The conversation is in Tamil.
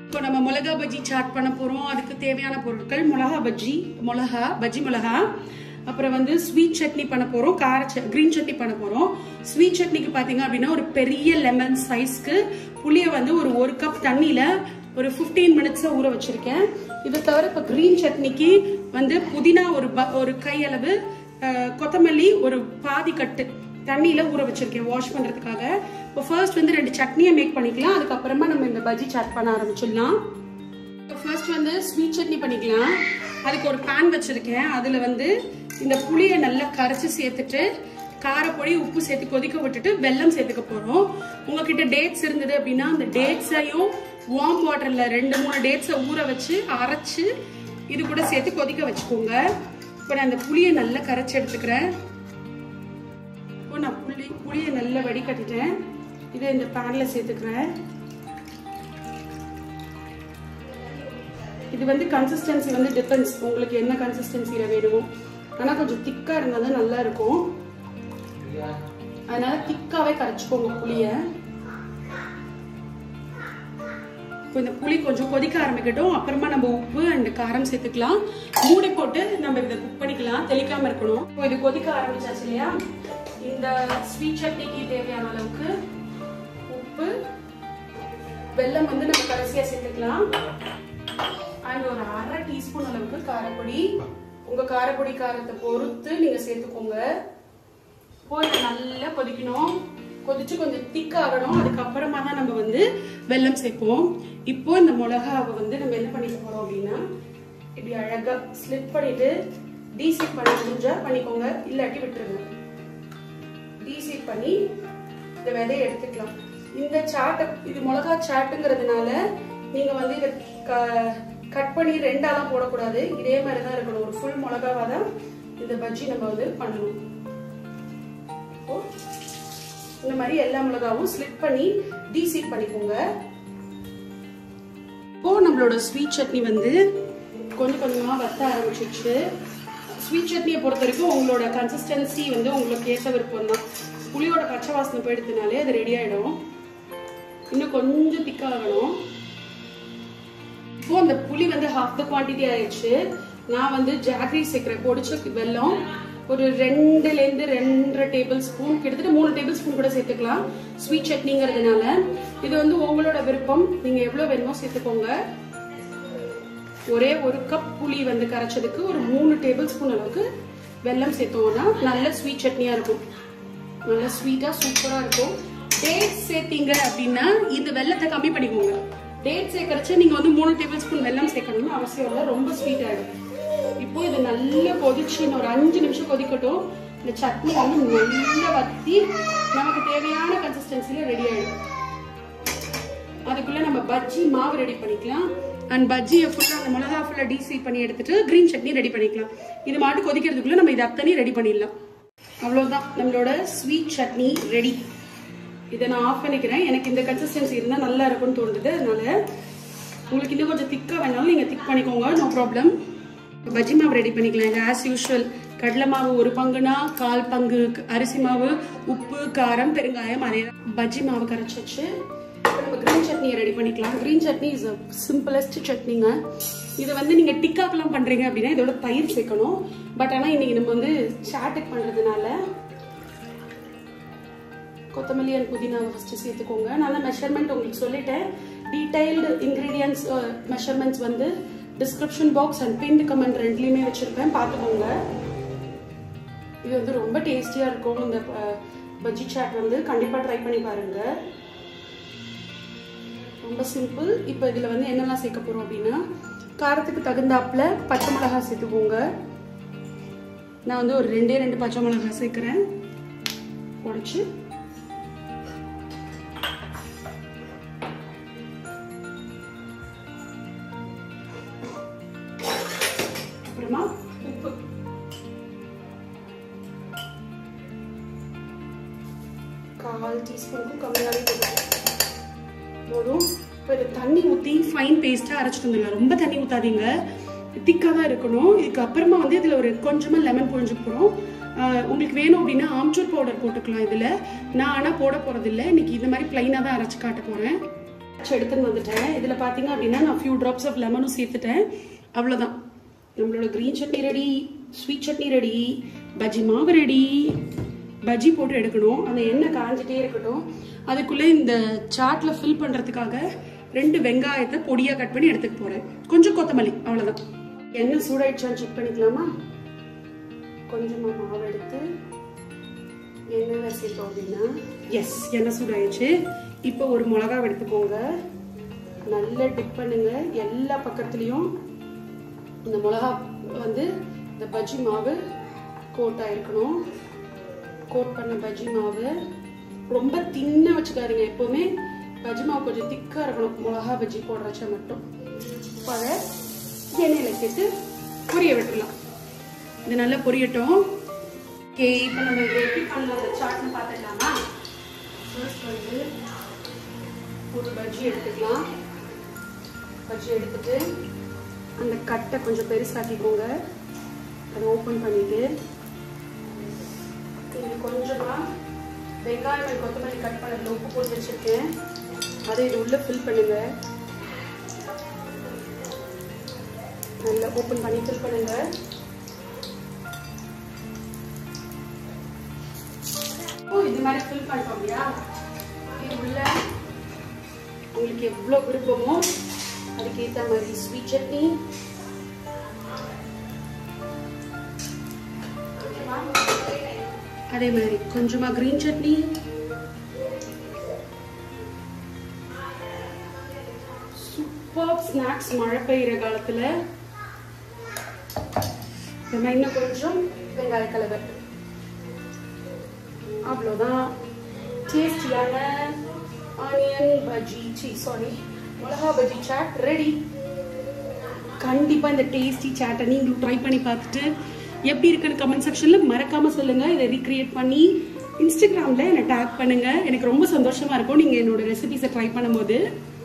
இப்போ நம்ம மிளகா பஜ்ஜி சாட் பண்ண போறோம் அதுக்கு தேவையான பொருட்கள் மிளகா பஜ்ஜி மிளகா பஜ்ஜி மிளகா அப்புறம் வந்து ஸ்வீட் சட்னி பண்ண போறோம் கார கிரீன் சட்னி பண்ண போறோம் ஸ்வீட் சட்னிக்கு பாத்தீங்க அப்படின்னா ஒரு பெரிய லெமன் சைஸ்க்கு புளிய வந்து ஒரு ஒரு கப் தண்ணியில ஒரு 15 மினிட்ஸ்ல ஊற வச்சிருக்கேன் இதை தவிர இப்போ கிரீன் சட்னிக்கு வந்து புதினா ஒரு ப- ஒரு கையளவு அஹ், கொத்தமல்லி ஒரு பாதி கட்டு தண்ணியில ஊற வச்சிருக்கேன் வாஷ் பண்றதுக்காக இப்போ ஃபர்ஸ்ட் வந்து ரெண்டு சட்னியை மேக் பண்ணிக்கலாம் அதுக்கப்புறமா நம்ம இந்த பஜ்ஜி சாட் பண்ண ஆரம்பிச்சிடலாம் ஃபர்ஸ்ட் வந்து ஸ்வீட் சட்னி பண்ணிக்கலாம் அதுக்கு ஒரு பேன் வச்சிருக்கேன் அதுல வந்து இந்த புளியை நல்லா கரைச்சி சேர்த்துட்டு காரப்பொடி உப்பு சேர்த்து கொதிக்க விட்டுட்டு வெல்லம் சேர்த்துக்க போறோம் உங்ககிட்ட டேட்ஸ் இருந்தது அப்படின்னா அந்த டேட்ஸையும் வார்ம் வாட்டர்ல ரெண்டு மூணு டேட்ஸை ஊற வச்சு அரைச்சு இது கூட சேர்த்து கொதிக்க வச்சுக்கோங்க இப்போ நான் இந்த புளியை நல்லா கரைச்சி எடுத்துக்கிறேன் இப்போ நான் புளி புளியை நல்லா வடிகட்டிட்டேன் இதை இந்த பேன்ல சேர்த்துக்கிறேன் இது வந்து கன்சிஸ்டன்சி வந்து டிபெண்ட்ஸ் உங்களுக்கு என்ன கன்சிஸ்டன்சியில் வேணுமோ ஆனால் கொஞ்சம் திக்காக இருந்தால் தான் நல்லா இருக்கும் அதனால திக்காவே கரைச்சிக்கோங்க புளியை இப்போ இந்த புளி கொஞ்சம் கொதிக்க ஆரம்பிக்கட்டும் அப்புறமா நம்ம உப்பு அண்ட் காரம் சேர்த்துக்கலாம் மூடி போட்டு நம்ம இதை குக் பண்ணிக்கலாம் தெளிக்காம இருக்கணும் இப்போ இது கொதிக்க ஆரம்பிச்சாச்சு இல்லையா இந்த ஸ்வீட் சட்னிக்கு தேவையான அளவுக்கு உப்பு வெல்லம் வந்து நம்ம கடைசியா சேர்த்துக்கலாம் அண்ட் ஒரு அரை டீஸ்பூன் அளவுக்கு காரப்பொடி உங்க காரப்பொடி காரத்தை பொறுத்து நீங்க சேர்த்துக்கோங்க இப்போ இதை நல்லா கொதிக்கணும் கொதிச்சு கொஞ்சம் திக் ஆகணும் அதுக்கப்புறமா தான் நம்ம வந்து வெல்லம் சேர்ப்போம் இப்போ இந்த மிளகாவை வந்து நம்ம என்ன பண்ணிக்க போறோம் அப்படின்னா இப்படி அழகா ஸ்லிப் பண்ணிட்டு டீசீட் பண்ண முடிஞ்சா பண்ணிக்கோங்க இல்லாட்டி விட்டுருங்க டீசீட் பண்ணி இந்த விதையை எடுத்துக்கலாம் இந்த சாட்டை இது மிளகா சாட்டுங்கிறதுனால நீங்க வந்து இதை கட் பண்ணி ரெண்டாலாம் போடக்கூடாது இதே மாதிரி தான் இருக்கணும் ஒரு ஃபுல் மிளகாவா தான் இந்த பஜ்ஜி நம்ம வந்து பண்ணணும் இப்போ இந்த மாதிரி எல்லா மிளகாவும் ஸ்லிட் பண்ணி டீசீட் பண்ணிக்கோங்க இப்போ நம்மளோட ஸ்வீட் சட்னி வந்து கொஞ்சம் கொஞ்சமா வத்த ஆரம்பிச்சிருச்சு ஸ்வீட் சட்னியை பொறுத்த வரைக்கும் உங்களோட கன்சிஸ்டன்சி வந்து உங்களுக்கு ஏற்ற விருப்பம் தான் புளியோட பச்சை வாசனை போயிடுத்துனாலே அது ரெடி ஆயிடும் இன்னும் கொஞ்சம் திக்காகணும் இப்போ அந்த புளி வந்து ஹாஃப் த குவான்டிட்டி ஆயிடுச்சு நான் வந்து ஜாகரி சேர்க்கிறேன் பொடிச்ச வெல்லம் ஒரு ரெண்டுல இருந்து ரெண்டரை டேபிள் ஸ்பூன் கிட்டத்தட்ட மூணு டேபிள் ஸ்பூன் கூட சேர்த்துக்கலாம் ஸ்வீட் சட்னிங்கிறதுனால இது வந்து உங்களோட விருப்பம் நீங்க எவ்வளவு வேணுமோ சேர்த்துக்கோங்க ஒரே ஒரு கப் புளி வந்து கரைச்சதுக்கு ஒரு மூணு டேபிள் ஸ்பூன் அளவுக்கு வெல்லம் சேர்த்தோம்னா நல்ல ஸ்வீட் சட்னியா இருக்கும் நல்ல ஸ்வீட்டா சூப்பரா இருக்கும் டேட்ஸ் சேர்த்தீங்க அப்படின்னா இந்த வெல்லத்தை கம்மி பண்ணிக்கோங்க டேட் சேர்க்கறச்ச நீங்க வந்து மூணு டேபிள் ஸ்பூன் வெல்லம் சேர்க்கணும்னு அவசியம் இல்லை ரொம்ப ஸ்வீட் ஆயிடும் இப்போ இது நல்லா கொதிச்சு இன்னும் ஒரு அஞ்சு நிமிஷம் கொதிக்கட்டும் இந்த சட்னி வந்து நல்லா வத்தி நமக்கு தேவையான கன்சிஸ்டன்சில ரெடி ஆயிடும் அதுக்குள்ள நம்ம பஜ்ஜி மாவு ரெடி பண்ணிக்கலாம் அண்ட் பஜ்ஜியை ஃபுல்லாக அந்த மிளகா ஃபுல்லாக டீசீல் பண்ணி எடுத்துட்டு கிரீன் சட்னி ரெடி பண்ணிக்கலாம் இது மாட்டு கொதிக்கிறதுக்குள்ள நம்ம இது அத்தனையும் ரெடி பண்ணிடலாம் அவ்வளோதான் நம்மளோட ஸ்வீட் சட்னி ரெடி இதை நான் ஆஃப் பண்ணிக்கிறேன் எனக்கு இந்த கன்சிஸ்டன்சி இருந்தால் நல்லா இருக்கும்னு தோணுது அதனால உங்களுக்கு இன்னும் கொஞ்சம் திக்காக வேணாலும் நீங்கள் திக் பண்ணிக்கோங்க நோ ப்ராப்ளம் பஜ்ஜி மாவு ரெடி பண்ணிக்கலாம் இது ஆஸ் யூஷுவல் கடலை மாவு ஒரு பங்குனா கால் பங்கு அரிசி மாவு உப்பு காரம் பெருங்காயம் அதே தான். பஜ்ஜி மாவு கரைச்சி வச்சு இப்போ நம்ம கிரீன் சட்னியை ரெடி பண்ணிக்கலாம் கிரீன் சட்னி இஸ் சிம்பிளஸ்ட் சட்னிங்க இதை வந்து நீங்க டிக்காக்கெல்லாம் பண்றீங்க அப்படின்னா இதோட தயிர் சேர்க்கணும் பட் ஆனா இன்னைக்கு நம்ம வந்து சாட்டுக்கு பண்றதுனால கொத்தமல்லி அண்ட் புதினாவை ஃபஸ்ட்டு சேர்த்துக்கோங்க நான் தான் மெஷர்மெண்ட் உங்களுக்கு சொல்லிட்டேன் டீடைல்டு இன்க்ரீடியன்ஸ் மெஷர்மெண்ட்ஸ் வந்து description box and pin comment ரெண்டுலேயுமே வச்சுருப்பேன் பார்த்துக்கோங்க இது வந்து ரொம்ப டேஸ்டியாக இருக்கும் இந்த அஹ், பஜ்ஜி சாட் வந்து கண்டிப்பாக ட்ரை பண்ணி பாருங்க ரொம்ப சிம்பிள் இப்போ இதில் வந்து என்னெல்லாம் சேர்க்க போகிறோம் அப்படின்னா காரத்துக்கு தகுந்தாப்புல பச்சை மிளகாய் சேர்த்துக்கோங்க நான் வந்து ஒரு ரெண்டே ரெண்டு பச்சை மிளகாய் சேர்க்குறேன் உடைச்சு அப்புறமா உப்பு கால் டீஸ்பூனுக்கும் கம்மியாகவே போதும் போதும் இப்போ இது தண்ணி ஊற்றி ஃபைன் பேஸ்ட்டாக அரைச்சிட்டு வந்துடலாம் ரொம்ப தண்ணி ஊற்றாதீங்க திக்காக தான் இருக்கணும் இதுக்கு அப்புறமா வந்து இதில் ஒரு கொஞ்சமாக லெமன் புழிஞ்சு போகிறோம் உங்களுக்கு வேணும் அப்படின்னா ஆம்ச்சூர் பவுடர் போட்டுக்கலாம் இதில் நான் ஆனால் போட போகிறதில்ல இன்னைக்கு இந்த மாதிரி ப்ளைனாக தான் அரைச்சி காட்ட போகிறேன் வச்சு எடுத்துன்னு வந்துட்டேன் இதுல பாத்தீங்க அப்படின்னா நான் ஃபியூ ட்ராப்ஸ் ஆஃப் லெமனும் சேர்த்துட்டேன் அவ்வளவுதான் நம்மளோட green chutney ready sweet chutney ready bajji மாவு ரெடி பஜ்ஜி போட்டு எடுக்கணும் அந்த எண்ணெய் காஞ்சிட்டே இருக்கட்டும் அதுக்குள்ள இந்த சாட்ல ஃபில் பண்றதுக்காக ரெண்டு வெங்காயத்தை பொடியா கட் பண்ணி எடுத்துக்க போறேன் கொஞ்சம் கொத்தமல்லி அவ்வளவுதான் எண்ணெய் சூடாயிடுச்சான்னு செக் பண்ணிக்கலாமா கொஞ்சமா மாவு எடுத்து எண்ணெய் சேர்த்தோம் அப்படின்னா எஸ் எண்ணெய் சூடாயிடுச்சு இப்போ ஒரு மிளகா எடுத்துக்கோங்க நல்லா டிப் பண்ணுங்க எல்லா பக்கத்துலயும் இந்த மிளகா வந்து இந்த பஜ்ஜி மாவு கோட் ஆயிருக்கணும் கோட் பண்ண பஜ்ஜி மாவு ரொம்ப தின்னா வச்சுக்காதீங்க எப்பவுமே பஜ்ஜி மாவு கொஞ்சம் திக்கா இருக்கணும் மிளகா பஜ்ஜி போடுறச்ச மட்டும் இப்போ அதை எண்ணெயில சேர்த்து பொரிய விட்டுடலாம் இது நல்லா பொரியட்டும் ஓகே இப்போ நம்ம இதை எப்படி பண்ணலாம் அந்த சாட்னு பார்த்துக்கலாமா ஃபர்ஸ்ட் வந்து ஒரு பஜ்ஜி எடுத்துக்கலாம் பஜ்ஜி எடுத்துட்டு அந்த கட்டை கொஞ்சம் பெருசாக்கிக்கோங்க அதை ஓப்பன் பண்ணிட்டு இது கொஞ்சமா வெங்காயம் கொத்தமல்லி கட் பண்ணதுல உப்பு போட்டு வச்சிருக்கேன் அதை இது உள்ள ஃபில் பண்ணுங்க நல்லா ஓப்பன் பண்ணி ஃபில் பண்ணுங்க ஓ இது மாதிரி ஃபில் பண்ணிட்டோம் இல்லையா இது உள்ள உங்களுக்கு எவ்வளோ விருப்பமோ அதுக்கேற்ற மாதிரி ஸ்வீட் சட்னி அதே மாதிரி கொஞ்சமா கிரீன் சட்னி சூப்பர் ஸ்நாக்ஸ் மழை பெய்யுற காலத்துல நம்ம இன்னும் கொஞ்சம் வெங்காய கலவை அவ்வளோதான் டேஸ்டியான ஆனியன் பஜ்ஜி சி சாரி மிளகா பஜ்ஜி சாட் ரெடி கண்டிப்பா இந்த டேஸ்டி சாட்டை நீங்களும் ட்ரை பண்ணி பார்த்துட்டு எப்படி இருக்குன்னு கமெண்ட் செக்ஷன்ல மறக்காம சொல்லுங்க இதை ரீக்ரியேட் பண்ணி இன்ஸ்டாகிராம்ல என்னை டேக் பண்ணுங்க எனக்கு ரொம்ப சந்தோஷமா இருக்கும் நீங்க என்னோட ரெசிபிஸை ட்ரை பண்ணும்போது